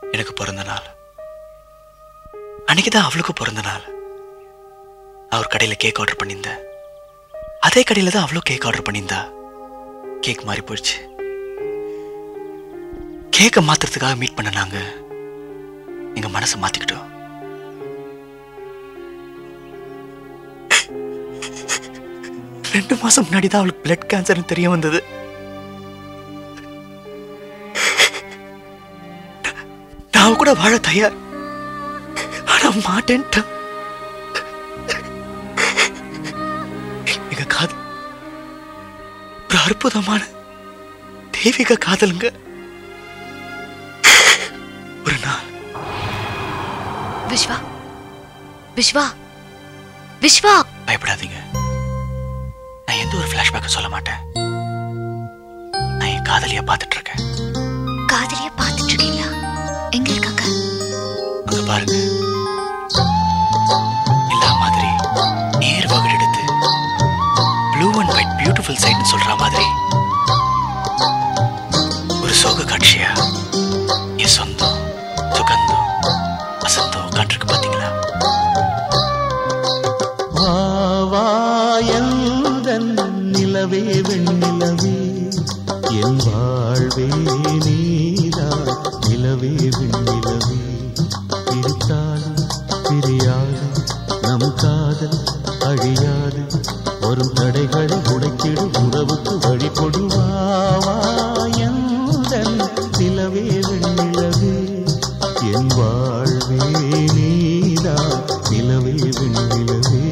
எனக்கு பிறந்த நாள் அன்னைக்கு தான் அவளுக்கும் பிறந்த நாள் அவர் கடையில கேக் ஆர்டர் பண்ணியிருந்தேன் அதே கடையில தான் அவளும் கேக் ஆர்டர் பண்ணியிருந்தா கேக் மாறி போயிடுச்சு கேக்கை மாத்துறதுக்காக மீட் பண்ண நாங்க எங்க மனசை மாத்திக்கிட்டோம் ரெண்டு மாசம் முன்னாடி தான் அவளுக்கு பிளட் கேன்சர்னு தெரிய வந்தது நான் அவ கூட வாழ தயார் ஆனா மாட்டேன்ட்டா எங்க காதல் ஒரு அற்புதமான தெய்வீக காதலுங்க ஒரு நாள் விஸ்வா விஸ்வா விஸ்வா பயப்படாதீங்க நான் எந்த ஒரு பிளாஷ்பேக்கும் சொல்ல மாட்டேன் நான் என் காதலிய பார்த்துட்டு இருக்கேன் காதலிய பாத்துட்டு இருக்கீங்களா எங்க இருக்காங்க அங்க பாருங்க எல்லா மாதிரி நேர் வகுடு எடுத்து ப்ளூ அண்ட் ஒயிட் பியூட்டிஃபுல் சைட்னு சொல்ற மாதிரி ஒரு சோக காட்சியா என் சொந்தம் சுகந்தம் வசந்தம் உட்காந்துருக்கு பாத்தீங்களா வாவாயந்தன் நிலவே வெண்ணிலவே என் வாழ்வே நீதான் நிலவே வெண்ணிலவே பிரித்தாலும் பிரியாது நம் காதல் அழியாது வரும் தடைகளை உடைக்கிடும் உறவுக்கு வழி கொடுவாவாயந்தன் நிலவே வெண்ணிலவே என் வாழ்வே நீதான் நிலவே வெண்ணிலவே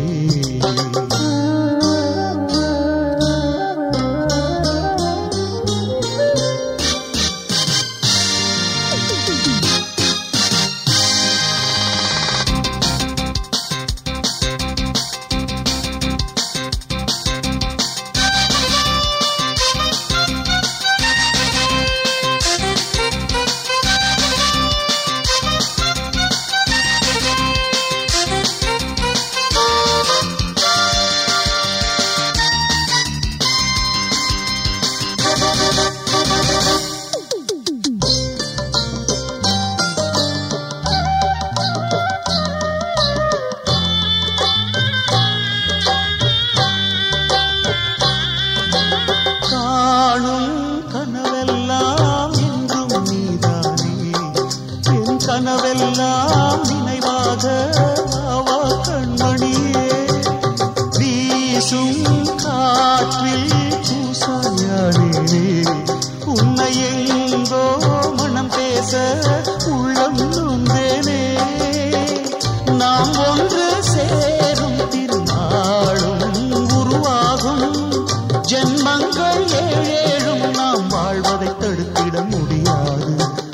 காணும் கனவெல்லாம் என்றும் நீதானே என் கனவெல்லாம் நினைவாக அவா கண்மணியே வீசும் காற்றில் பூசாயானே உன்னை எங்கோ மனம் பேச உள்ளம் நொந்தேனே நாம் ஒன்று சேரும் திருநாளும் உருவாகும் ஜென்மங்கள் ஏழேழும் நாம் வாழ்வதை தடுத்திட முடியாது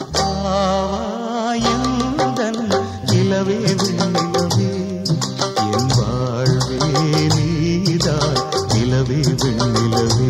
ஆவாயந்தன் நிலவே வெண்ணிலவே என் வாழ்வே நீதான் நிலவே வெண்ணிலவே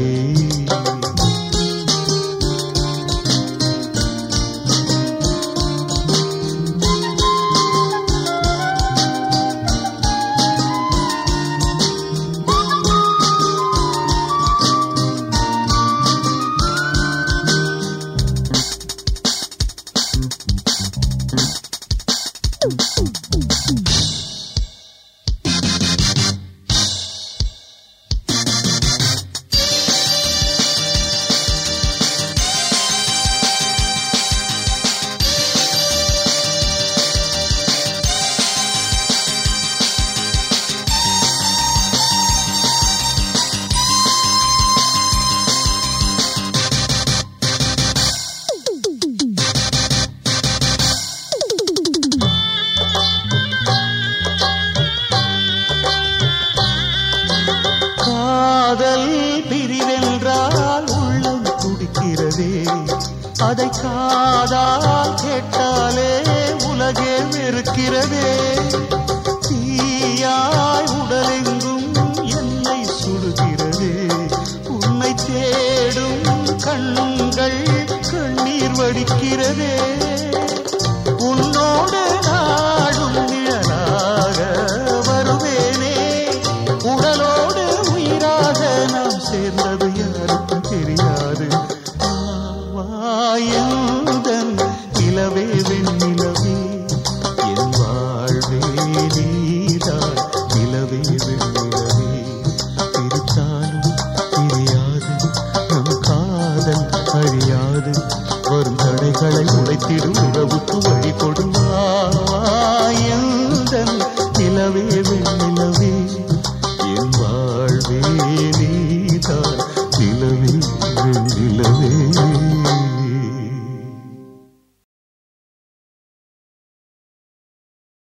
காதல் பிரிவென்றால் உள்ளம் துடிக்கிறதே அதை காதால் கேட்டாலே உலகே வெறுக்கிறதே தீயாய் உடலெங்கும் என்னை சுடுகிறதே உன்னை தேடும் கண்கள் கண்ணீர் வடிக்கிறதே உன்னோடு நாடும் நிழலாக வருவேனே உடலோடு உயிராக நாம் சேர்ந்தது யாருக்கும் தெரியாது வாயந்தன் நிலவே வெண்ணிலவே